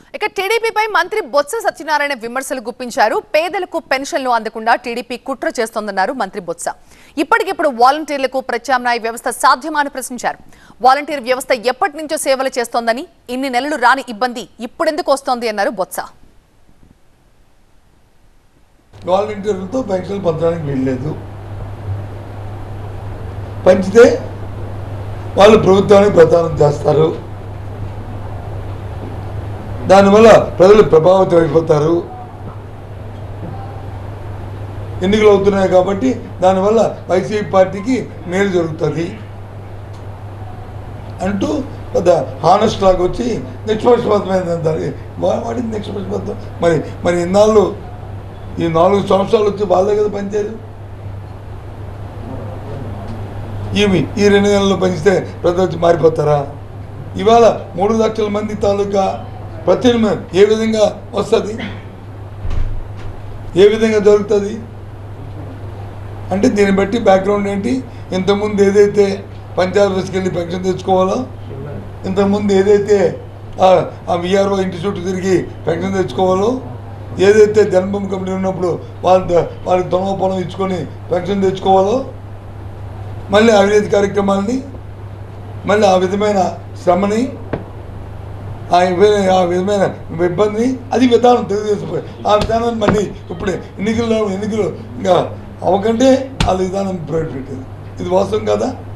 ఇక టీడీపీపై మంత్రి బొత్స సత్యనారాయణ విమర్శలు గుప్పించారు పేదలకు పెన్షన్లు అందకుండా టీడీపీ కుట్ర చేస్తోందన్నారు మంత్రి బొత్స ఇప్పటికిప్పుడు వాలంటీర్లకు ప్రత్యామ్నాయ వ్యవస్థ సాధ్యమా అని ప్రశ్నించారు వాలంటీర్ వ్యవస్థ ఎప్పటి నుంచో సేవలు చేస్తోందని ఇన్ని నెలలు రాని ఇబ్బంది ఇప్పుడెందుకు వస్తోంది అన్నారు బొత్స వాలంటీర్లతో పెన్షన్లు పంచడానికి వీల్లేదు పంచితే వాళ్ళు ప్రభుత్వానికి ప్రచారం చేస్తారు దానివల్ల ప్రజలు ప్రభావితం అయిపోతారు ఎన్నికలు అవుతున్నాయి కాబట్టి దానివల్ల వైసీపీ పార్టీకి మేలు జరుగుతుంది అంటూ పెద్ద హానెస్ట్ లాగా వచ్చి నిష్పక్షపాతమైన దానికి వా- వాడికి నిష్పక్షపాతం మరి మరి ఇన్నాళ్ళు ఈ నాలుగు సంవత్సరాలు వచ్చి వాళ్ళే కదా పనిచేయరు ఇవి ఈ రెండు నెలల్లో పనిస్తే ప్రజలు వచ్చి మారిపోతారా ఇవాళ మూడు లక్షల మంది తాలూకా ప్రత్యామ్నాయం ఏ విధంగా వస్తుంది ఏ విధంగా దొరుకుతుంది అంటే దీన్ని బట్టి బ్యాక్గ్రౌండ్ ఏంటి ఇంతకుముందు ఏదైతే పంచాయత్ ఆఫీస్కి వెళ్ళి పెన్షన్ తెచ్చుకోవాలో ఇంతకుముందు ఏదైతే ఆ- ఆ విఆర్ఓ ఇంటి చుట్టూ తిరిగి పెన్షన్ తెచ్చుకోవాలో ఏదైతే జన్మభూమి కమిటీ ఉన్నప్పుడు వాళ్ళ వాళ్ళకి దొంగ పొలం ఇచ్చుకొని పెన్షన్ తెచ్చుకోవాలో మళ్ళీ అవినీతి కార్యక్రమాలని మళ్ళీ ఆ విధమైన శ్రమని ఆ విధమైన ఆ విధమైన ఇబ్బందిని అది విధానం తెలుగుదేశం పార్టీ. ఆ విధానాన్ని మళ్ళీ ఇప్పుడు ఎన్నికల్లో ఎన్నికలు ఇంకా అవకంటే వాళ్ళ విధానం ప్రవేశపెట్టింది ఇది వాస్తవం కదా